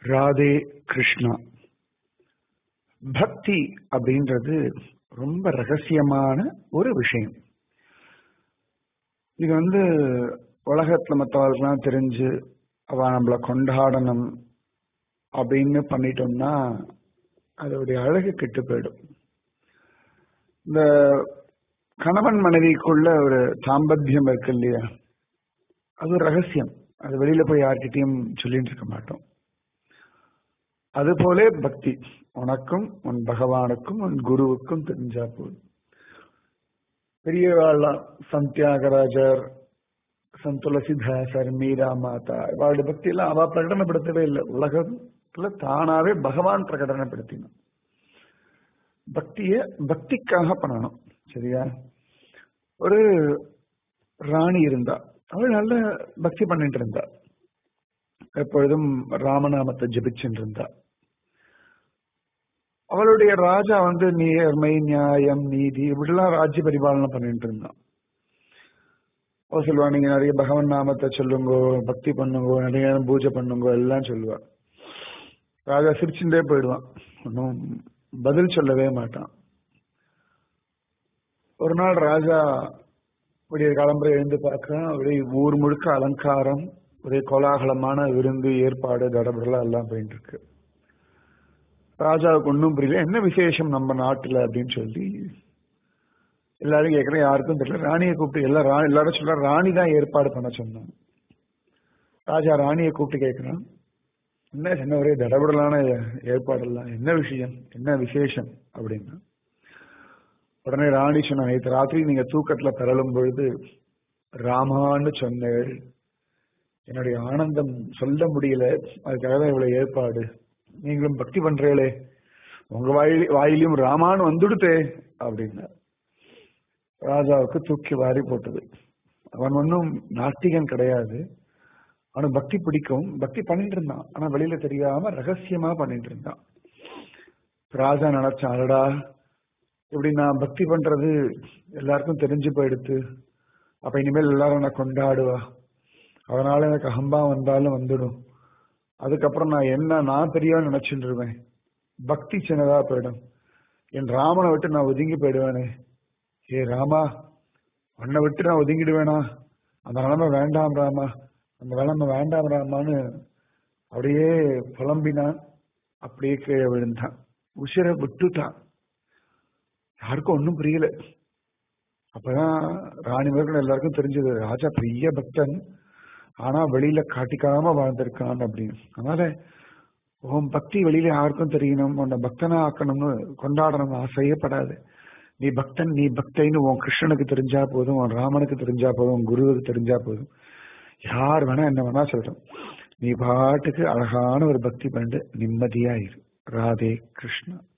ராதே கிருஷ்ணா பக்தி அப்படின்றது ரொம்ப ரகசியமான ஒரு விஷயம் இது வந்து உலகத்துல மற்றவர்களுக்கெல்லாம் தெரிஞ்சு அவ நம்மளை கொண்டாடணும் அப்படின்னு பண்ணிட்டோம்னா அதோடைய அழகு கெட்டு போயிடும் இந்த கணவன் மனைவிக்குள்ள ஒரு தாம்பத்தியம் இருக்கு இல்லையா அது ஒரு ரகசியம் அது வெளியில போய் யார்கிட்டயும் சொல்லிட்டு இருக்க மாட்டோம் அதுபோலே பக்தி உனக்கும் உன் பகவானுக்கும் உன் குருவுக்கும் தெரிஞ்சா போதும் பெரியவாழ்லாம் சந்த் தியாகராஜர் சந்த் துளசிதாசர் மீரா மாதா இவாளுடைய பக்தி எல்லாம் அவ பிரகடனப்படுத்தவே இல்லை உலகத்துல தானாவே பகவான் பிரகடனப்படுத்தினான் பக்திய பக்திக்காக பண்ணணும் சரியா ஒரு ராணி இருந்தா அவள் நல்ல பக்தி பண்ணிட்டு இருந்தா எப்பொழுதும் ராமநாமத்தை ஜபிச்சுட்டு இருந்தா அவளுடைய ராஜா வந்து நேர்மை நியாயம் நீதி இப்படிலாம் ராஜ்ய பரிபாலனை பண்ணிட்டு இருந்தான் அவ சொல்லுவா நீங்க நிறைய பகவன் நாமத்தை சொல்லுங்கோ பக்தி பண்ணுங்கோ நிறைய நேரம் பூஜை பண்ணுங்கோ எல்லாம் சொல்லுவா ராஜா சிரிச்சுட்டே போயிடுவான் ஒன்றும் பதில் சொல்லவே மாட்டான் ஒரு நாள் ராஜா விடிய கிளம்புற எழுந்து பார்க்கிறான் ஒரே ஊர் முழுக்க அலங்காரம் ஒரே கோலாகலமான விருந்து ஏற்பாடு தடபடலாம் எல்லாம் போயிட்டு இருக்கு ராஜாவுக்கு ஒன்றும் புரியல என்ன விசேஷம் நம்ம நாட்டுல அப்படின்னு சொல்லி எல்லாரும் கேட்கறேன் யாருக்கும் தெரியல ராணியை கூப்பிட்டு எல்லா ராணி எல்லாரும் சொல்ற ராணி தான் ஏற்பாடு பண்ண சொன்னாங்க ராஜா ராணியை கூப்பிட்டு கேட்கிறான் என்ன என்ன ஒரே தடபடலான ஏற்பாடெல்லாம் என்ன விஷயம் என்ன விசேஷம் அப்படின்னா உடனே ராணி சொன்ன நேற்று ராத்திரி நீங்க தூக்கத்துல பெறலும் பொழுது ராமான்னு சொன்னேள் என்னுடைய ஆனந்தம் சொல்ல முடியல அதுக்காக தான் இவ்வளவு ஏற்பாடு நீங்களும் பக்தி பண்றீங்களே உங்க வாயில வாயிலையும் ராமான்னு வந்துடுத்தே அப்படின்னா ராஜாவுக்கு தூக்கி வாரி போட்டது அவன் ஒன்றும் நாஸ்திகன் கிடையாது அவனுக்கு பக்தி பிடிக்கும் பக்தி பண்ணிட்டு இருந்தான் ஆனா வெளியில தெரியாம ரகசியமா பண்ணிட்டு இருந்தான் ராஜா நினைச்சான் அடடா இப்படி நான் பக்தி பண்றது எல்லாருக்கும் தெரிஞ்சு போயிடுத்து அப்ப இனிமேல் எல்லாரும் என்ன கொண்டாடுவா அதனால எனக்கு அகம்பா வந்தாலும் வந்துடும் அதுக்கப்புறம் நான் என்ன நான் பெரியவன் நினைச்சுருவேன் பக்தி சின்னதா போயிடும் என் ராமனை விட்டு நான் ஒதுங்கி போயிடுவேனே ஏ ராமா உன்னை விட்டு நான் ஒதுங்கிடுவேனா அந்த நிலைமை வேண்டாம் ராமா அந்த நிலைமை வேண்டாம் ராமான்னு அப்படியே புலம்பினான் அப்படியே கீழே விழுந்தான் உசிரை விட்டுட்டான் யாருக்கும் ஒன்றும் புரியல அப்பதான் ராணி மகன் எல்லாருக்கும் தெரிஞ்சது ராஜா பெரிய பக்தன் ஆனா வெளியில காட்டிக்காம வாழ்ந்திருக்கான் அப்படின்னு அதனால உன் பக்தி வெளியில யாருக்கும் தெரியணும் உன்னை பக்தனா ஆக்கணும்னு கொண்டாடணும் ஆசையப்படாது நீ பக்தன் நீ பக்தைன்னு உன் கிருஷ்ணனுக்கு தெரிஞ்சா போதும் உன் ராமனுக்கு தெரிஞ்சா போதும் உன் குருவுக்கு தெரிஞ்சா போதும் யார் வேணா என்ன வேணா சொல்லட்டும் நீ பாட்டுக்கு அழகான ஒரு பக்தி பண்ணிட்டு நிம்மதியா இரு ராதே கிருஷ்ணா